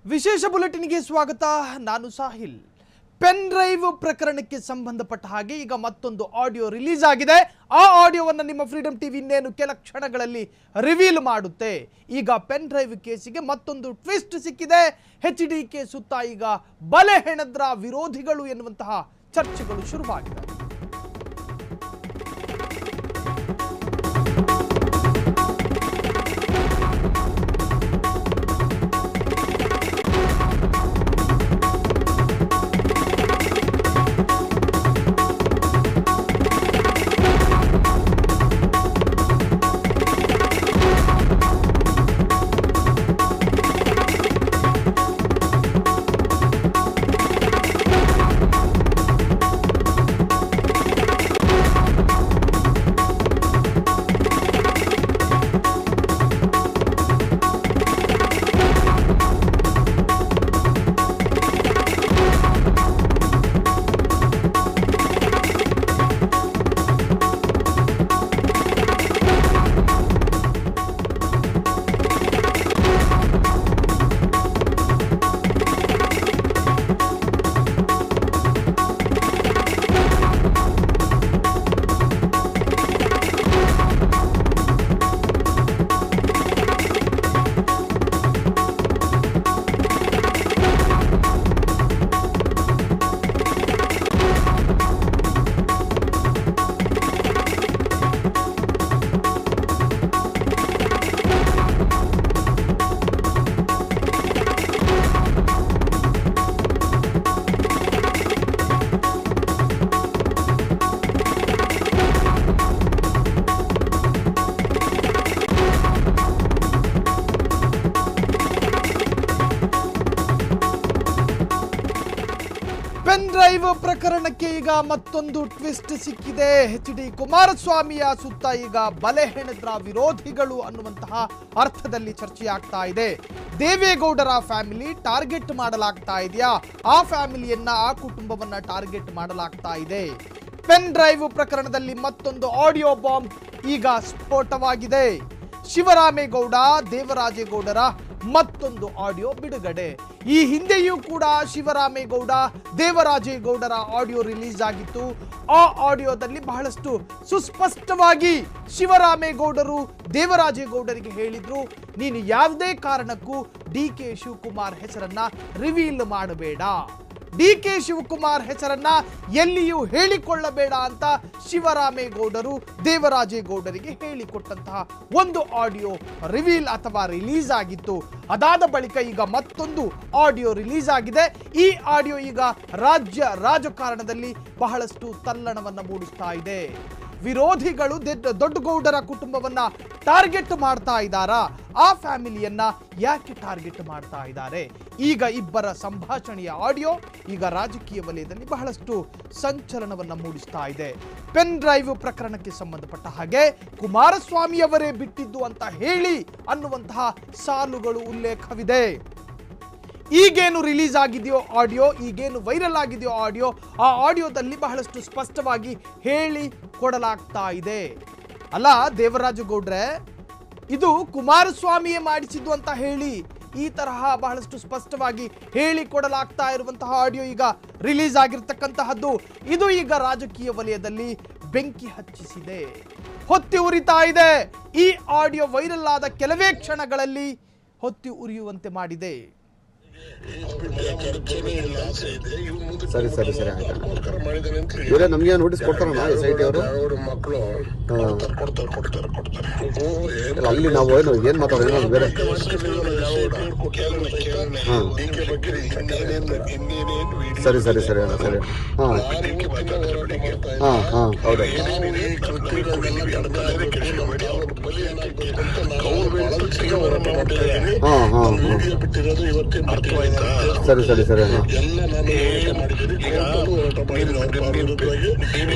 ವಿಶೇಷ ಬುಲೆಟಿನ್ಗೆ ಸ್ವಾಗತ ನಾನು ಸಾಹಿಲ್ ಪೆನ್ ಡ್ರೈವ್ ಪ್ರಕರಣಕ್ಕೆ ಸಂಬಂಧಪಟ್ಟ ಹಾಗೆ ಈಗ ಮತ್ತೊಂದು ಆಡಿಯೋ ರಿಲೀಸ್ ಆಗಿದೆ ಆ ಆಡಿಯೋವನ್ನು ನಿಮ್ಮ ಫ್ರೀಡಮ್ ಟಿವಿ ಇನ್ನೇನು ಕೆಲ ಕ್ಷಣಗಳಲ್ಲಿ ರಿವೀಲ್ ಮಾಡುತ್ತೆ ಈಗ ಪೆನ್ ಡ್ರೈವ್ ಕೇಸಿಗೆ ಮತ್ತೊಂದು ಟ್ವಿಸ್ಟ್ ಸಿಕ್ಕಿದೆ ಎಚ್ ಡಿ ಕೆ ಸುತ್ತ ಈಗ ಬಲೆ ಹೆಣದ್ರ ವಿರೋಧಿಗಳು ಎನ್ನುವಂತಹ ಚರ್ಚೆಗಳು ಶುರುವಾಗಿದೆ ಪೆನ್ ಡ್ರೈವ್ ಪ್ರಕರಣಕ್ಕೆ ಈಗ ಮತ್ತೊಂದು ಟ್ವಿಸ್ಟ್ ಸಿಕ್ಕಿದೆ ಎಚ್ ಡಿ ಕುಮಾರಸ್ವಾಮಿಯ ಸುತ್ತ ಈಗ ಬಲೆ ಹೆಣದ್ರ ವಿರೋಧಿಗಳು ಅನ್ನುವಂತಹ ಅರ್ಥದಲ್ಲಿ ಚರ್ಚೆಯಾಗ್ತಾ ಇದೆ ದೇವೇಗೌಡರ ಫ್ಯಾಮಿಲಿ ಟಾರ್ಗೆಟ್ ಮಾಡಲಾಗ್ತಾ ಇದೆಯಾ ಆ ಫ್ಯಾಮಿಲಿಯನ್ನ ಆ ಕುಟುಂಬವನ್ನ ಟಾರ್ಗೆಟ್ ಮಾಡಲಾಗ್ತಾ ಇದೆ ಪೆನ್ ಡ್ರೈವ್ ಪ್ರಕರಣದಲ್ಲಿ ಮತ್ತೊಂದು ಆಡಿಯೋ ಬಾಂಬ್ ಈಗ ಸ್ಫೋಟವಾಗಿದೆ ಶಿವರಾಮೇಗೌಡ ದೇವರಾಜೇಗೌಡರ ಮತ್ತೊಂದು ಆಡಿಯೋ ಬಿಡುಗಡೆ ಈ ಹಿಂದೆಯೂ ಕೂಡ ಶಿವರಾಮೇಗೌಡ ದೇವರಾಜೇಗೌಡರ ಆಡಿಯೋ ರಿಲೀಸ್ ಆಗಿತ್ತು ಆ ಆಡಿಯೋದಲ್ಲಿ ಬಹಳಷ್ಟು ಸುಸ್ಪಷ್ಟವಾಗಿ ಶಿವರಾಮೇಗೌಡರು ದೇವರಾಜೇಗೌಡರಿಗೆ ಹೇಳಿದ್ರು ನೀನು ಯಾವುದೇ ಕಾರಣಕ್ಕೂ ಡಿ ಕೆ ಶಿವಕುಮಾರ್ ಹೆಸರನ್ನ ರಿವೀಲ್ ಮಾಡಬೇಡ ಡಿ ಕೆ ಶಿವಕುಮಾರ್ ಹೆಸರನ್ನ ಎಲ್ಲಿಯೂ ಹೇಳಿಕೊಳ್ಳಬೇಡ ಅಂತ ಶಿವರಾಮೇಗೌಡರು ದೇವರಾಜೇಗೌಡರಿಗೆ ಹೇಳಿಕೊಟ್ಟಂತಹ ಒಂದು ಆಡಿಯೋ ರಿವೀಲ್ ಅಥವಾ ರಿಲೀಸ್ ಆಗಿತ್ತು ಅದಾದ ಬಳಿಕ ಈಗ ಮತ್ತೊಂದು ಆಡಿಯೋ ರಿಲೀಸ್ ಆಗಿದೆ ಈ ಆಡಿಯೋ ಈಗ ರಾಜ್ಯ ರಾಜಕಾರಣದಲ್ಲಿ ಬಹಳಷ್ಟು ತಲ್ಲಣವನ್ನ ಮೂಡಿಸ್ತಾ ಇದೆ ವಿರೋಧಿಗಳು ದೆಡ್- ದೊಡ್ಡಗೌಡರ ಕುಟುಂಬವನ್ನ ಟಾರ್ಗೆಟ್ ಮಾಡ್ತಾ ಇದ್ದಾರಾ ಆ ಫ್ಯಾಮಿಲಿಯನ್ನ ಯಾಕೆ ಟಾರ್ಗೆಟ್ ಮಾಡ್ತಾ ಇದ್ದಾರೆ ಈಗ ಇಬ್ಬರ ಸಂಭಾಷಣೆಯ ಆಡಿಯೋ ಈಗ ರಾಜಕೀಯ ವಲಯದಲ್ಲಿ ಬಹಳಷ್ಟು ಸಂಚಲನವನ್ನ ಮೂಡಿಸ್ತಾ ಇದೆ ಪೆನ್ ಡ್ರೈವ್ ಪ್ರಕರಣಕ್ಕೆ ಸಂಬಂಧಪಟ್ಟ ಹಾಗೆ ಕುಮಾರಸ್ವಾಮಿ ಅವರೇ ಬಿಟ್ಟಿದ್ದು ಅಂತ ಹೇಳಿ ಅನ್ನುವಂತಹ ಸಾಲುಗಳು ಉಲ್ಲೇಖವಿದೆ ಈಗೇನು ರಿಲೀಸ್ ಆಗಿದೆಯೋ ಆಡಿಯೋ ಈಗೇನು ವೈರಲ್ ಆಗಿದೆಯೋ ಆಡಿಯೋ ಆ ಆಡಿಯೋದಲ್ಲಿ ಬಹಳಷ್ಟು ಸ್ಪಷ್ಟವಾಗಿ ಹೇಳಿ ಕೊಡಲಾಗ್ತಾ ಇದೆ ಅಲ್ಲ ದೇವರಾಜು ಗೌಡ್ರೆ ಇದು ಕುಮಾರಸ್ವಾಮಿಯೇ ಮಾಡಿಸಿದ್ದು ಅಂತ ಹೇಳಿ ಈ ತರಹ ಬಹಳಷ್ಟು ಸ್ಪಷ್ಟವಾಗಿ ಹೇಳಿ ಕೊಡಲಾಗ್ತಾ ಇರುವಂತಹ ಆಡಿಯೋ ಈಗ ರಿಲೀಸ್ ಆಗಿರ್ತಕ್ಕಂತಹದ್ದು ಇದು ಈಗ ರಾಜಕೀಯ ವಲಯದಲ್ಲಿ ಬೆಂಕಿ ಹಚ್ಚಿಸಿದೆ ಹೊತ್ತಿ ಉರಿತಾ ಇದೆ ಈ ಆಡಿಯೋ ವೈರಲ್ ಆದ ಕೆಲವೇ ಕ್ಷಣಗಳಲ್ಲಿ ಹೊತ್ತಿ ಉರಿಯುವಂತೆ ಮಾಡಿದೆ ಸರಿ ಸರಿ ಸರಿ ಆಯ್ತು ಇವರೇ ನಮ್ಗೆ ನೋಟಿಸ್ ಕೊಡ್ತಾರಣ್ಣ ಎಸ್ ಐ ಟಿ ಅವರು ಅವ್ರ ಮಕ್ಕಳು ಕೊಡ್ತಾರೆ ಕೊಡ್ತಾರೆ ಕೊಡ್ತಾರೆ ಕೊಡ್ತಾರೆ ಇಲ್ಲ, ಅಲ್ಲಿ ನಾವು ಏನು ಏನ್ ಮಾತಾಡೋದು ಏನಾದ್ರು ಬೇರೆ ಹಾ. ಸರಿ ಸರಿ ಸರಿ ಅಣ್ಣ ಸರಿ ಹಾ ಹಾ ಹಾ ಹೌದು ಹಾ ಹಾ ಹಾ ಬಿಟ್ಟಿರೋದು ಇವತ್ತೇ ಅರ್ಥವಾಯ್ತಾ ಸರಿ ಸರಿ ಸರಿ ಅಣ್ಣ ಎಲ್ಲ ನಾನು ಹೋರಾಟ ಮಾಡಿದ್ದೀನಿ ಈಗ ಹೋರಾಟ ಮಾಡಿದ್ದೀನಿ ಅವ್ರ ವಿರುದ್ಧವಾಗಿ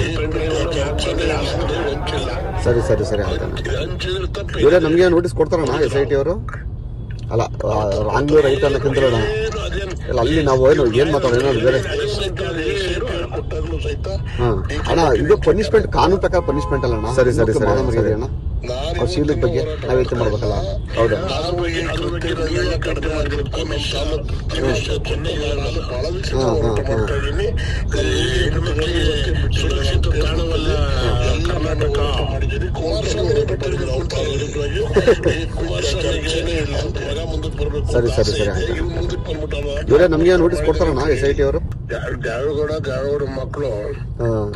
ಹಂಚಿಲ್ಲ ಸರಿ ಸರಿ ಸರಿ ಆಯ್ತು ಅಣ್ಣ ಹಂಚಿದ್ರೆ ತಪ್ಪು ಇವರೇ ನಮ್ಗೆ ನೋಟಿಸ್ ಕೊಡ್ತಾರಣ್ಣ ಎಸ್ ಐ ಟಿ ಅವರು ಅಲ್ಲ ರಾಂಗ್ ರೈಟ್ ಅನ್ನಕ್ಕಿಂತಲಣ್ಣ ಏನು ಅದೇನು ಇಲ್ಲ ಅಲ್ಲಿ ನಾವು ಏನು ಏನ್ ಮಾತಾಡೋದು ಏನಾದ್ರು ಬೇರೆ ಕೊಟ್ಟಾಗ್ಲೂ ಸಹಿತ ಹಾ ಅಣ್ಣ ಇದು ಪನಿಷ್ಮೆಂಟ್ ಕಾನೂನು ಪ್ರಕಾರ ಪನಿಷ್ಮೆಂಟ್ ಅಲ್ಲ ಅಣ್ಣ ಸರಿ ಸರಿ ಸರಿ ಸರಿ ಅಣ್ಣ ನಾನು ಅವ್ರ ಶೀಲದ ಬಗ್ಗೆ ನಾವು ಯೋಚನೆ ಮಾಡ್ಬೇಕಲ್ಲ ಹೌದಾ ಅದ್ರ ಬಗ್ಗೆ ಅದ್ರ ಬಗ್ಗೆ ನೀವೇ ಕಡಿಮೆ ಮಾಡಿರ್ಬೇಕು ನಮ್ಮ ತಾಲೂಕು ಅಮಿತ್ ಶಾ ಚೆನ್ನೈಗೆ ನಾನು ಬಹಳ ದಿವಸ ಹೋರಾಟ ಮಾಡ್ತಾ ಇದ್ದೀನಿ ಹೆಣ್ಮಕ್ಳಿಗೆ ಸುರಕ್ಷಿತ ತಾಣವಲ್ಲ ಕರ್ನಾಟಕ ಮಾಡಿದ್ದೀನಿ ಕುಮಾರಸ್ವಾಮಿ ಬಿಟ್ಟಿರ್ಬೇಕು ಅಂತ ವಿರುದ್ಧವಾಗಿ ಈ ಕುಮಾರಸ್ವಾಮಿಗೆ ನಮ್ಮ ಮಗ ಮುಂದಕ್ಕೆ ಬರ್ಬೇಕು ಸರಿ, ಸರಿ, ಸರಿ, ಆಯ್ತು. ಇವ್ನು ಮುಂದಕ್ಕೆ ಬಂದ್ಬಿಟ್ಟವ ಇವರೇ ನಮ್ಗೆ ನೋಟಿಸ್ ಕೊಡ್ತಾರಣ್ಣ ಎಸ್ ಐ ಟಿ ಅವರು ದ್ಯಾವಗೌಡ ದ್ಯಾವಗೌಡ ಮಕ್ಕಳು ಹಾಂ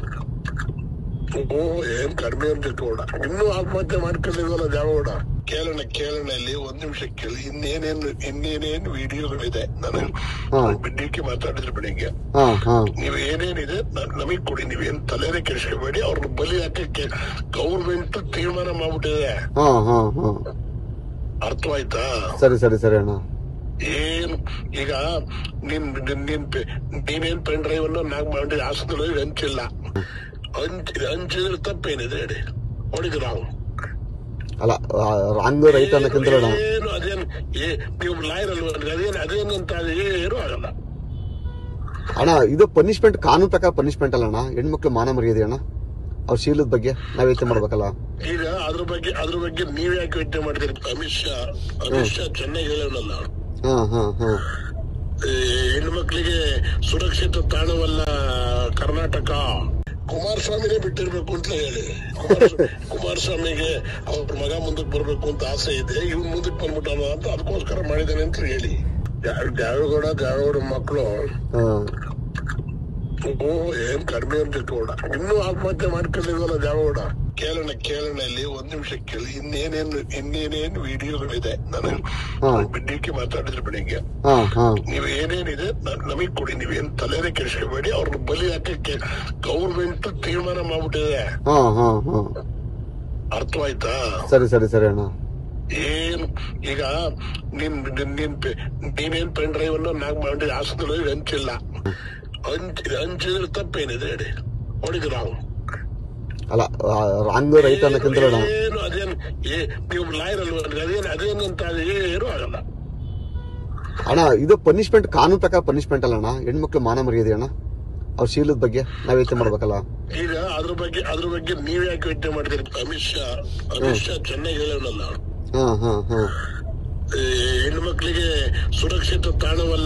ಓ ಏನ್ ಕಡಿಮೆ ಅಂತ ಕೂಡ ಇನ್ನೂ ಆತ್ಮಹತ್ಯೆ ಮಾಡ್ಕೊಂಡಿಲ್ವಲ್ಲ ದ್ಯಾವಗೌಡ ಕೇಳೋಣ ಕೇಳೋಣ ಇಲ್ಲಿ ಒಂದ್ ನಿಮಿಷ ಕೇಳಿ ಇನ್ನೇನೇನು ಇನ್ನೇನೇನು ವಿಡಿಯೋಗಳಿದೆ ನಾನು ಹಾ. ಡಿ ಕೆ ಮಾತಾಡಿದ್ರೆ ಬೆಳಿಗ್ಗೆ ಹಾಂ ಹಾಂ ನೀವು ಏನೇನಿದೆ ನ- ನಮಗ್ ಕೊಡಿ ನೀವೇನ್ ತಲೆನೇ ಕೆಡಿಸ್ಕೋಬೇಡಿ ಅವ್ರನ್ನ ಬಲಿ ಹಾಕಕ್ಕೆ ಗೌರ್ಮೆಂಟ್ ತೀರ್ಮಾನ ಮಾಡ್ಬಿಟ್ಟಿದೆ ಹಾಂ ಹಾಂ ಹಾಂ ಅರ್ಥವಾಯ್ತಾ ಸರಿ ಸರಿ ಸರಿ ಅಣ್ಣ ಏನ್ ಈಗ ನಿನ್ ನಿನ್- ನಿನ್ ಪೆ- ನೀನೇನ್ ಪೆನ್ ಡ್ರೈವ್ ಅನ್ನು ನಾಲ್ಕು ಮಾಡಿ ಹಾಸನದಲ್ಲಿ ಹಂಚಿಲ್ಲ ಹಂಚ್ ಹಂಚಿದ್ರೆ ತಪ್ಪೇನಿದೆ ಹೇಳಿ ಹೊಡಿದ್ರು ನಾವು ಅಲ್ಲ ರಾಂಗ್ ರೈಟ್ ಅನ್ನಕ್ಕಿಂತ ಅಣ್ಣ ಏನು ಅದೇನು ಏ ನೀವು ಲಾಯರ್ ಅಲ್ವಾ ಅದೇನು ಅದೇನು ಅಂತ ಅದು ಏನು ಆಗಲ್ಲ ಅಣ್ಣ ಇದು ಪನಿಷ್ಮೆಂಟ್ ಕಾನೂನು ಪ್ರಕಾರ ಪನಿಷ್ಮೆಂಟ್ ಅಲ್ಲ ಅಣ್ಣ ಹೆಣ್ಮಕ್ಳು ಮಾನ ಮರ್ಯಾದೆ ಅಣ್ಣ ಅವ್ರ ಶೀಲದ ಬಗ್ಗೆ ನಾವು ಯೋಚನೆ ಮಾಡ್ಬೇಕಲ್ಲ ಈಗ ಅದ್ರ ಬಗ್ಗೆ ಅದ್ರ ಬಗ್ಗೆ ನೀವ್ ಯಾಕೆ ಯೋಚನೆ ಮಾಡ್ತೀರಿ ಅಮಿತ್ ಶಾ ಅಮಿತ್ ಶಾ ಚೆನ್ನಾಗಿ ಹೇಳೋಣಲ್ಲ ಹಾಂ ಹಾಂ ಹಾಂ ಹೆಣ್ಮಕ್ಳಿಗೆ ಸುರಕ್ಷಿತ ತಾಣವಲ್ಲ ಕರ್ನಾಟಕ ಕುಮಾರಸ್ವಾಮಿನೇ ಬಿಟ್ಟಿರ್ಬೇಕು ಅಂತ ಹೇಳಿ ಕುಮಾರಸ್ವಾಮಿ- ಕುಮಾರಸ್ವಾಮಿಗೆ ಅವ್ರ ಮಗ ಮುಂದಕ್ಕೆ ಬರ್ಬೇಕು ಅಂತ ಆಸೆ ಇದೆ ಇವ್ನು ಮುಂದಕ್ಕೆ ಬಂದ್ಬಿಟ್ಟವ ಅಂತ ಅದಕ್ಕೋಸ್ಕರ ಮಾಡಿದಾನೆ ಅಂತ ಹೇಳಿ ದ್ಯಾವ್- ದ್ಯಾವಗೌಡ ದ್ಯಾವಗೌಡ ಮಕ್ಕಳು ಹಾಂ ಓ ಏನ್ ಕಡಿಮೆ ಅಂತ ಕೂಡ ಇನ್ನೂ ಆತ್ಮಹತ್ಯೆ ಮಾಡ್ಕೊಂಡಿಲ್ವಲ್ಲ ದ್ಯಾವಗೌಡ ಕೇಳೋಣ ಕೇಳೋಣ ಇಲ್ಲಿ ಒಂದ್ ನಿಮಿಷ ಕೇಳಿ ಇನ್ನೇನೇನು ಇನ್ನೇನೇನು ವಿಡಿಯೋಗಳಿದೆ ನಾನು ಹಾ. ಡಿ ಕೆ ಮಾತಾಡಿದ್ರೆ ಬೆಳಿಗ್ಗೆ ಹಾಂ ಹಾಂ ನೀವು ಏನೇನಿದೆ ನ- ನಮಗ್ ಕೊಡಿ ನೀವೇನ್ ತಲೆನೇ ಕೆಡಿಸ್ಕೋಬೇಡಿ ಅವ್ರನ್ನ ಬಲಿ ಹಾಕಕ್ಕೆ ಗೌರ್ಮೆಂಟ್ ತೀರ್ಮಾನ ಮಾಡ್ಬಿಟ್ಟಿದೆ ಹಾಂ ಹಾಂ ಹಾಂ ಅರ್ಥವಾಯ್ತಾ ಸರಿ ಸರಿ ಸರಿ ಅಣ್ಣ ಏನ್ ಈಗ ನಿನ್ ನಿನ್- ನಿನ್ ಪೆ- ನೀನೇನ್ ಪೆನ್ ಡ್ರೈವ್ ಅನ್ನು ನಾಲ್ಕು ಮಾಡಿ ಹಾಸನದಲ್ಲಿ ಹಂಚಿಲ್ಲ ಹಂಚ್ ಹಂಚಿದ್ರೆ ತಪ್ಪೇನಿದೆ ಹೇಳಿ ಹೊಡಿದ್ರು ನಾವು ಅಲ್ಲ ರಾಂಗ್ ರೈಟ್ ಅನ್ನಕ್ಕಿಂತ ಅಣ್ಣ ಏನು ಅದೇನು ಏ ನೀವು ಲಾಯರ್ ಅಲ್ವಾ ಅದೇನು ಅದೇನು ಅಂತ ಅದು ಏನು ಆಗಲ್ಲ ಅಣ್ಣ ಇದು ಪನಿಷ್ಮೆಂಟ್ ಕಾನೂನು ಪ್ರಕಾರ ಪನಿಷ್ಮೆಂಟ್ ಅಲ್ಲ ಅಣ್ಣ ಹೆಣ್ಮಕ್ಳು ಮಾನ ಮರ್ಯಾದೆ ಅಣ್ಣ ಅವ್ರ ಶೀಲದ ಬಗ್ಗೆ ನಾವು ಯೋಚನೆ ಮಾಡ್ಬೇಕಲ್ಲ ಈಗ ಅದ್ರ ಬಗ್ಗೆ ಅದ್ರ ಬಗ್ಗೆ ನೀವ್ ಯಾಕೆ ಯೋಚನೆ ಮಾಡ್ತೀರಿ ಅಮಿತ್ ಶಾ ಅಮಿತ್ ಶಾ ಚೆನ್ನಾಗಿ ಹೇಳೋಣಲ್ಲ ಹಾಂ ಹಾಂ ಹಾಂ ಹೆಣ್ಮಕ್ಳಿಗೆ ಸುರಕ್ಷಿತ ತಾಣವಲ್ಲ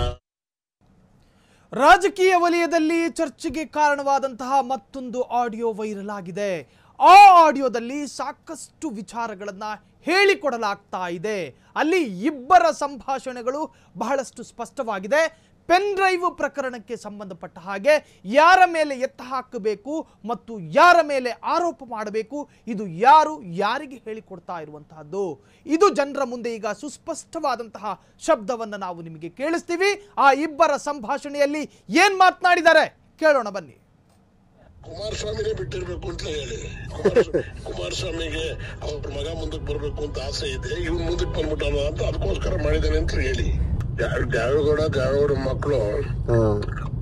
ರಾಜಕೀಯ ವಲಯದಲ್ಲಿ ಚರ್ಚೆಗೆ ಕಾರಣವಾದಂತಹ ಮತ್ತೊಂದು ಆಡಿಯೋ ವೈರಲ್ ಆಗಿದೆ ಆ ಆಡಿಯೋದಲ್ಲಿ ಸಾಕಷ್ಟು ವಿಚಾರಗಳನ್ನ ಹೇಳಿಕೊಡಲಾಗ್ತಾ ಇದೆ ಅಲ್ಲಿ ಇಬ್ಬರ ಸಂಭಾಷಣೆಗಳು ಬಹಳಷ್ಟು ಸ್ಪಷ್ಟವಾಗಿದೆ ಪೆನ್ ಡ್ರೈವ್ ಪ್ರಕರಣಕ್ಕೆ ಸಂಬಂಧಪಟ್ಟ ಹಾಗೆ ಯಾರ ಮೇಲೆ ಎತ್ತ ಹಾಕಬೇಕು ಮತ್ತು ಯಾರ ಮೇಲೆ ಆರೋಪ ಮಾಡಬೇಕು ಇದು ಯಾರು ಯಾರಿಗೆ ಹೇಳಿಕೊಡ್ತಾ ಇರುವಂತಹದ್ದು ಇದು ಜನರ ಮುಂದೆ ಈಗ ಸುಸ್ಪಷ್ಟವಾದಂತಹ ಶಬ್ದವನ್ನು ನಾವು ನಿಮಗೆ ಕೇಳಿಸ್ತೀವಿ ಆ ಇಬ್ಬರ ಸಂಭಾಷಣೆಯಲ್ಲಿ ಏನ್ ಮಾತನಾಡಿದ್ದಾರೆ ಕೇಳೋಣ ಬನ್ನಿ ಕುಮಾರಸ್ವಾಮಿನೇ ಬಿಟ್ಟಿರ್ಬೇಕು ಅಂತ ಹೇಳಿ ಕುಮಾರಸ್ವಾಮಿ- ಕುಮಾರಸ್ವಾಮಿಗೆ ಅವ್ರ ಮಗ ಮುಂದಕ್ಕೆ ಬರ್ಬೇಕು ಅಂತ ಆಸೆ ಇದೆ ಇವ್ನು ಮುಂದಕ್ಕೆ ಬಂದ್ಬಿಟ್ಟವ ಅಂತ ಅದಕ್ಕೋಸ್ಕರ ಮಾಡಿದಾನೆ ಅಂತ ಹೇಳಿ ದ್ಯಾವ್- ದ್ಯಾವಗೌಡ ದ್ಯಾವಗೌಡ ಮಕ್ಕಳು ಹಾಂ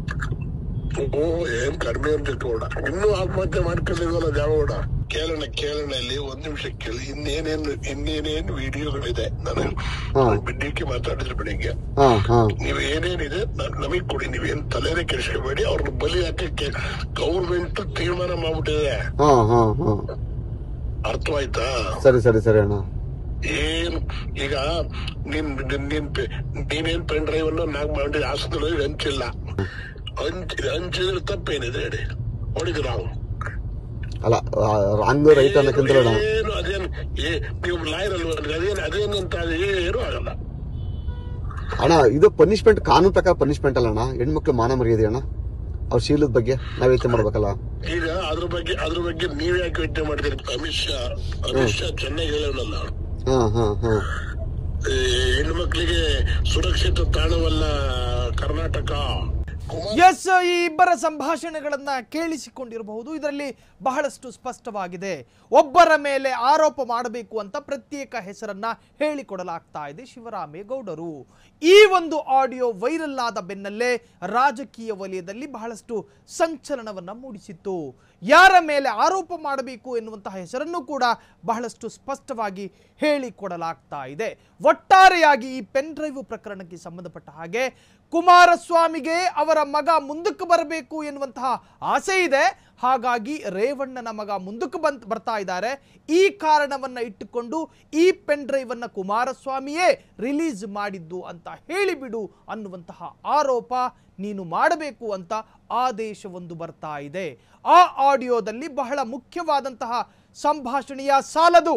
ಓ ಏನ್ ಕಡಿಮೆ ಅಂತ ಕೂಡ ಇನ್ನೂ ಆತ್ಮಹತ್ಯೆ ಮಾಡ್ಕೊಂಡಿಲ್ವಲ್ಲ ದ್ಯಾವಗೌಡ ಕೇಳೋಣ ಕೇಳೋಣ ಇಲ್ಲಿ ಒಂದ್ ನಿಮಿಷ ಕೇಳಿ ಇನ್ನೇನೇನು ಇನ್ನೇನೇನು ವಿಡಿಯೋಗಳಿದೆ ನಾನು ಹಾ. ಡಿ ಕೆ ಮಾತಾಡಿದ್ರೆ ಬೆಳಿಗ್ಗೆ ಹಾಂ ಹಾಂ ನೀವು ಏನೇನಿದೆ ನ- ನಮಗ್ ಕೊಡಿ ನೀವೇನ್ ತಲೆನೇ ಕೆಡಿಸ್ಕೋಬೇಡಿ ಅವ್ರನ್ನ ಬಲಿ ಹಾಕಕ್ಕೆ ಗೌರ್ಮೆಂಟ್ ತೀರ್ಮಾನ ಮಾಡ್ಬಿಟ್ಟಿದೆ ಹಾಂ ಹಾಂ ಹಾಂ ಅರ್ಥವಾಯ್ತಾ ಸರಿ ಸರಿ ಸರಿ ಅಣ್ಣ ಏನ್ ಈಗ ನಿನ್ ನಿನ್- ನಿನ್ ಪೆ- ನೀನೇನ್ ಪೆನ್ ಡ್ರೈವ್ ಅನ್ನು ನಾಲ್ಕು ಮಾಡಿ ಹಾಸನದಲ್ಲಿ ಹಂಚಿಲ್ಲ ಹಂಚ್ ಹಂಚಿದ್ರೆ ತಪ್ಪೇನಿದೆ ಹೇಳಿ ಹೊಡಿದ್ರು ನಾವು ಅಲ್ಲ ರಾಂಗ್ ರೈಟ್ ಅನ್ನಕ್ಕಿಂತ ಅಣ್ಣ ಏನು ಅದೇನು ಏ ನೀವು ಲಾಯರ್ ಅಲ್ವಾ ಅದೇನು ಅದೇನು ಅಂತ ಅದು ಏನು ಆಗಲ್ಲ ಅಣ್ಣ ಇದು ಪನಿಷ್ಮೆಂಟ್ ಕಾನೂನು ಪ್ರಕಾರ ಪನಿಷ್ಮೆಂಟ್ ಅಲ್ಲ ಅಣ್ಣ ಹೆಣ್ಮಕ್ಳು ಮಾನ ಮರ್ಯಾದೆ ಅಣ್ಣ ಅವ್ರ ಶೀಲದ ಬಗ್ಗೆ ನಾವು ಯೋಚನೆ ಮಾಡ್ಬೇಕಲ್ಲ ಈಗ ಅದ್ರ ಬಗ್ಗೆ ಅದ್ರ ಬಗ್ಗೆ ನೀವ್ ಯಾಕೆ ಯೋಚನೆ ಮಾಡ್ತೀರಿ ಅಮಿತ್ ಶಾ ಅಮಿತ್ ಶಾ ಚೆನ್ನಾಗಿ ಹೇಳೋಣಲ್ಲ ಹಾಂ ಹಾಂ ಹಾಂ ಹೆಣ್ಮಕ್ಳಿಗೆ ಸುರಕ್ಷಿತ ತಾಣವಲ್ಲ ಕರ್ನಾಟಕ ಕುಮಾರ್ ಎಸ್ ಈ ಇಬ್ಬರ ಸಂಭಾಷಣೆಗಳನ್ನ ಕೇಳಿಸಿಕೊಂಡಿರಬಹುದು ಇದರಲ್ಲಿ ಬಹಳಷ್ಟು ಸ್ಪಷ್ಟವಾಗಿದೆ ಒಬ್ಬರ ಮೇಲೆ ಆರೋಪ ಮಾಡಬೇಕು ಅಂತ ಪ್ರತ್ಯೇಕ ಹೆಸರನ್ನ ಹೇಳಿಕೊಡಲಾಗ್ತಾ ಇದೆ ಶಿವರಾಮೇಗೌಡರು ಈ ಒಂದು ಆಡಿಯೋ ವೈರಲ್ ಆದ ಬೆನ್ನಲ್ಲೇ ರಾಜಕೀಯ ವಲಯದಲ್ಲಿ ಬಹಳಷ್ಟು ಸಂಚಲನವನ್ನ ಮೂಡಿಸಿತ್ತು ಯಾರ ಮೇಲೆ ಆರೋಪ ಮಾಡಬೇಕು ಎನ್ನುವಂತಹ ಹೆಸರನ್ನು ಕೂಡ ಬಹಳಷ್ಟು ಸ್ಪಷ್ಟವಾಗಿ ಹೇಳಿಕೊಡಲಾಗ್ತಾ ಇದೆ ಒಟ್ಟಾರೆಯಾಗಿ ಈ ಪೆನ್ ಡ್ರೈವ್ ಪ್ರಕರಣಕ್ಕೆ ಸಂಬಂಧಪಟ್ಟ ಹಾಗೆ ಕುಮಾರಸ್ವಾಮಿಗೆ ಅವರ ಅವರ ಮಗ ಮುಂದಕ್ಕೆ ಬರಬೇಕು ಎನ್ನುವಂತಹ ಆಸೆ ಇದೆ ಹಾಗಾಗಿ ರೇವಣ್ಣನ ಮಗ ಮುಂದಕ್ಕೆ ಬಂದ್ ಬರ್ತಾ ಇದ್ದಾರೆ ಈ ಕಾರಣವನ್ನ ಇಟ್ಟುಕೊಂಡು ಈ ಪೆನ್ ಡ್ರೈವ್ ಅನ್ನ ಕುಮಾರಸ್ವಾಮಿಯೇ ರಿಲೀಸ್ ಮಾಡಿದ್ದು ಅಂತ ಹೇಳಿಬಿಡು ಅನ್ನುವಂತಹ ಆರೋಪ ನೀನು ಮಾಡಬೇಕು ಅಂತ ಆದೇಶವೊಂದು ಬರ್ತಾ ಇದೆ ಆ ಆಡಿಯೋದಲ್ಲಿ ಬಹಳ ಮುಖ್ಯವಾದಂತಹ ಸಂಭಾಷಣೆಯ ಸಾಲದು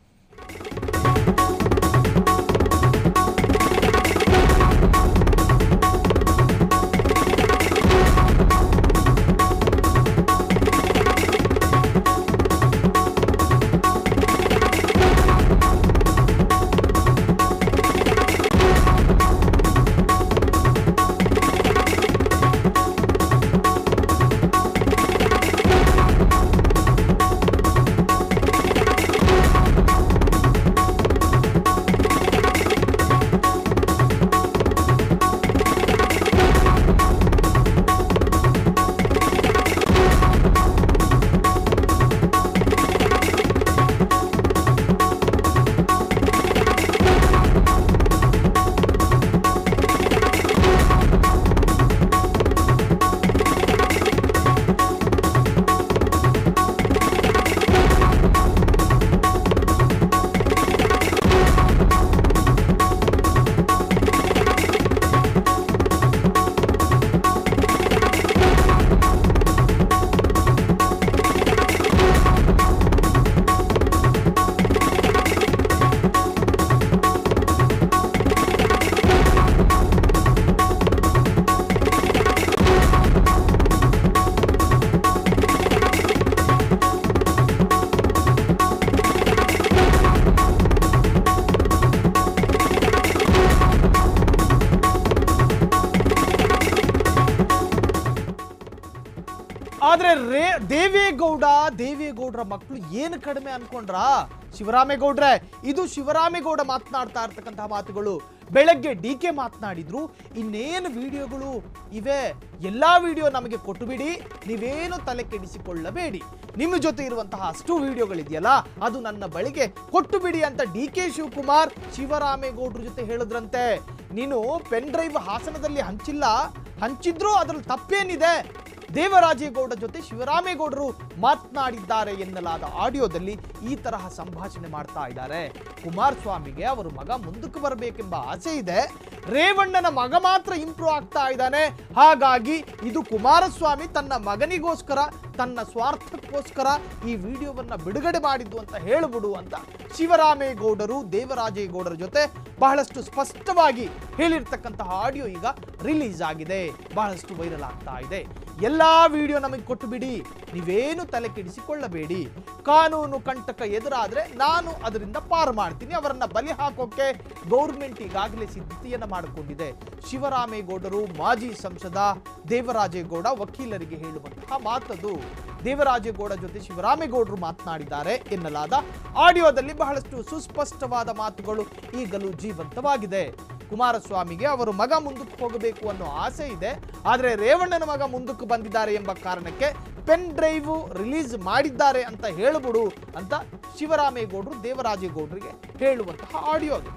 ಆದ್ರೆ ರೇ ದೇವೇಗೌಡ ದೇವೇಗೌಡರ ಮಕ್ಕಳು ಏನು ಕಡಿಮೆ ಅನ್ಕೊಂಡ್ರ ಶಿವರಾಮೇಗೌಡ್ರೆ ಇದು ಶಿವರಾಮೇಗೌಡ ಮಾತನಾಡ್ತಾ ಇರ್ತಕ್ಕಂತಹ ಮಾತುಗಳು ಬೆಳಗ್ಗೆ ಡಿ ಕೆ ಮಾತನಾಡಿದ್ರು ಇನ್ನೇನು ವಿಡಿಯೋಗಳು ಇವೆ ಎಲ್ಲಾ ವಿಡಿಯೋ ನಮಗೆ ಕೊಟ್ಟು ಬಿಡಿ ನೀವೇನು ತಲೆ ಕೆಡಿಸಿಕೊಳ್ಳಬೇಡಿ ನಿಮ್ಮ ಜೊತೆ ಇರುವಂತಹ ಅಷ್ಟು ವಿಡಿಯೋಗಳಿದೆಯಲ್ಲ ಅದು ನನ್ನ ಬಳಿಗೆ ಕೊಟ್ಟು ಬಿಡಿ ಅಂತ ಡಿ ಕೆ ಶಿವಕುಮಾರ್ ಶಿವರಾಮೇಗೌಡ್ರ ಜೊತೆ ಹೇಳಿದ್ರಂತೆ ನೀನು ಪೆನ್ ಡ್ರೈವ್ ಹಾಸನದಲ್ಲಿ ಹಂಚಿಲ್ಲ ಹಂಚಿದ್ರೂ ಅದ್ರಲ್ಲಿ ತಪ್ಪೇನಿದೆ ದೇವರಾಜೇಗೌಡ ಜೊತೆ ಶಿವರಾಮೇಗೌಡರು ಮಾತನಾಡಿದ್ದಾರೆ ಎನ್ನಲಾದ ಆಡಿಯೋದಲ್ಲಿ ಈ ತರಹ ಸಂಭಾಷಣೆ ಮಾಡ್ತಾ ಇದ್ದಾರೆ ಕುಮಾರಸ್ವಾಮಿಗೆ ಅವರು ಮಗ ಮುಂದಕ್ಕೆ ಬರಬೇಕೆಂಬ ಆಸೆ ಇದೆ ರೇವಣ್ಣನ ಮಗ ಮಾತ್ರ ಇಂಪ್ರೂವ್ ಆಗ್ತಾ ಇದ್ದಾನೆ ಹಾಗಾಗಿ ಇದು ಕುಮಾರಸ್ವಾಮಿ ತನ್ನ ಮಗನಿಗೋಸ್ಕರ ತನ್ನ ಸ್ವಾರ್ಥಕ್ಕೋಸ್ಕರ ಈ ವಿಡಿಯೋವನ್ನ ಬಿಡುಗಡೆ ಮಾಡಿದ್ದು ಅಂತ ಹೇಳ್ಬಿಡು ಅಂತ ಶಿವರಾಮೇಗೌಡರು ದೇವರಾಜೇಗೌಡರ ಜೊತೆ ಬಹಳಷ್ಟು ಸ್ಪಷ್ಟವಾಗಿ ಹೇಳಿರ್ತಕ್ಕಂತಹ ಆಡಿಯೋ ಈಗ ರಿಲೀಸ್ ಆಗಿದೆ ಬಹಳಷ್ಟು ವೈರಲ್ ಆಗ್ತಾ ಇದೆ ಎಲ್ಲಾ ವಿಡಿಯೋ ನಮಗೆ ಕೊಟ್ಟು ಬಿಡಿ ನೀವೇನು ತಲೆ ಕೆಡಿಸಿಕೊಳ್ಳಬೇಡಿ ಕಾನೂನು ಕಂಟಕ ಎದುರಾದ್ರೆ ನಾನು ಅದರಿಂದ ಪಾರು ಮಾಡ್ತೀನಿ ಅವರನ್ನ ಬಲಿ ಹಾಕೋಕೆ ಗೌರ್ಮೆಂಟ್ ಈಗಾಗಲೇ ಸಿದ್ಧತೆಯನ್ನ ಮಾಡಿಕೊಂಡಿದೆ ಶಿವರಾಮೇಗೌಡರು ಮಾಜಿ ಸಂಸದ ದೇವರಾಜೇಗೌಡ ವಕೀಲರಿಗೆ ಹೇಳುವಂತಹ ಮಾತದು ದೇವರಾಜೇಗೌಡ ಜೊತೆ ಶಿವರಾಮೇಗೌಡರು ಮಾತನಾಡಿದ್ದಾರೆ ಎನ್ನಲಾದ ಆಡಿಯೋದಲ್ಲಿ ಬಹಳಷ್ಟು ಸುಸ್ಪಷ್ಟವಾದ ಮಾತುಗಳು ಈಗಲೂ ಜೀವಂತವಾಗಿದೆ ಕುಮಾರಸ್ವಾಮಿಗೆ ಅವರು ಮಗ ಮುಂದಕ್ಕೆ ಹೋಗಬೇಕು ಅನ್ನೋ ಆಸೆ ಇದೆ ಆದರೆ ರೇವಣ್ಣನ ಮಗ ಮುಂದಕ್ಕೆ ಬಂದಿದ್ದಾರೆ ಎಂಬ ಕಾರಣಕ್ಕೆ ಪೆನ್ ಡ್ರೈವ್ ರಿಲೀಸ್ ಮಾಡಿದ್ದಾರೆ ಅಂತ ಹೇಳ್ಬಿಡು ಅಂತ ಶಿವರಾಮೇಗೌಡರು ದೇವರಾಜೇಗೌಡರಿಗೆ ಹೇಳುವಂತಹ ಆಡಿಯೋ ಅದು